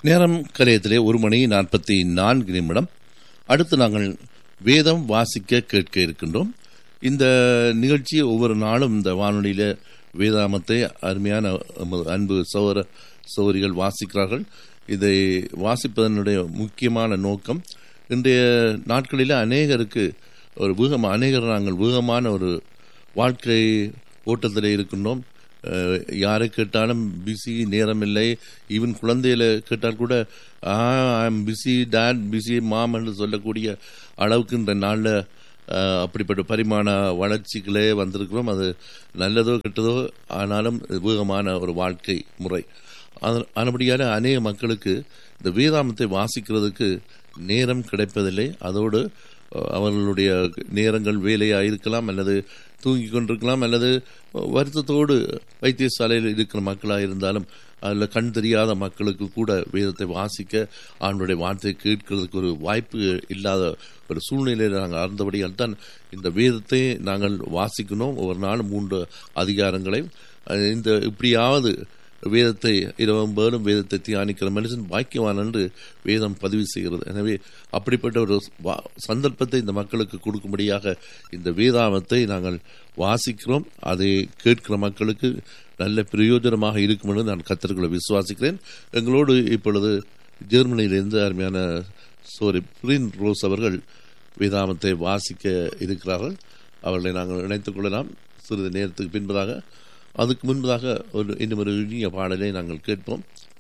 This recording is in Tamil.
நேரம் கரையத்திலே ஒரு மணி நாற்பத்தி நான்கு நிமிடம் அடுத்து நாங்கள் வேதம் வாசிக்க கேட்க இருக்கின்றோம் இந்த நிகழ்ச்சி ஒவ்வொரு நாளும் இந்த வானொலியில வேதாமத்தை அருமையான நமது அன்பு சௌர சௌரிகள் வாசிக்கிறார்கள் இதை வாசிப்பதனுடைய முக்கியமான நோக்கம் இன்றைய நாட்களில் அநேகருக்கு ஒரு வேகம் அநேகர் நாங்கள் வேகமான ஒரு வாழ்க்கை ஓட்டத்தில் இருக்கின்றோம் அஹ், யாரை கேட்டாலும் பிஸி நேரம் இல்லை ஈவன் குழந்தையில கேட்டால் கூட I'm busy dad busy mom என்று சொல்லக்கூடிய அளவுக்கு இந்த நாளில் அப்படிப்பட்ட பரிமாண வளர்ச்சிகளே வந்திருக்கிறோம் அது நல்லதோ கெட்டதோ ஆனாலும் வேகமான ஒரு வாழ்க்கை முறை அது- ஆனபடியால அநேக மக்களுக்கு இந்த வேதாமத்தை வாசிக்கிறதுக்கு நேரம் கிடைப்பதில்லை அதோடு அஹ், அவர்களுடைய நேரங்கள் வேலையாக இருக்கலாம் அல்லது தூங்கி கொண்டிருக்கலாம் அல்லது வருத்தத்தோடு வைத்தியசாலையில் இருக்கிற மக்களாக இருந்தாலும் அதில் கண் தெரியாத மக்களுக்கு கூட வேதத்தை வாசிக்க ஆண்டுடைய வார்த்தையை கேட்கிறதுக்கு ஒரு வாய்ப்பு இல்லாத ஒரு சூழ்நிலையில் நாங்கள் அறிந்தபடியால் தான் இந்த வேதத்தை நாங்கள் வாசிக்கணும் ஒவ்வொரு நாளும் மூன்று அதிகாரங்களை அஹ், இந்த இப்படியாவது வேதத்தை இரவும் பேரும் வேதத்தை தியானிக்கிற மனுஷன் பாக்கியவான் என்று வேதம் பதிவு செய்கிறது எனவே அப்படிப்பட்ட ஒரு வா- சந்தர்ப்பத்தை இந்த மக்களுக்கு கொடுக்கும்படியாக இந்த வேதாமத்தை நாங்கள் வாசிக்கிறோம் அதை கேட்கிற மக்களுக்கு நல்ல பிரயோஜனமாக இருக்கும் என்று நான் கத்தர்களை விசுவாசிக்கிறேன் எங்களோடு இப்பொழுது ஜெர்மனியிலிருந்து அருமையான சோரி பிரின் ரோஸ் அவர்கள் வேதாமத்தை வாசிக்க இருக்கிறார்கள் அவர்களை நாங்கள் இணைத்துக் கொள்ளலாம் சிறிது நேரத்துக்கு பின்பதாக அதுக்கு முன்பதாக ஒரு இன்னும் ஒரு இனிய பாடலை நாங்கள் கேட்போம்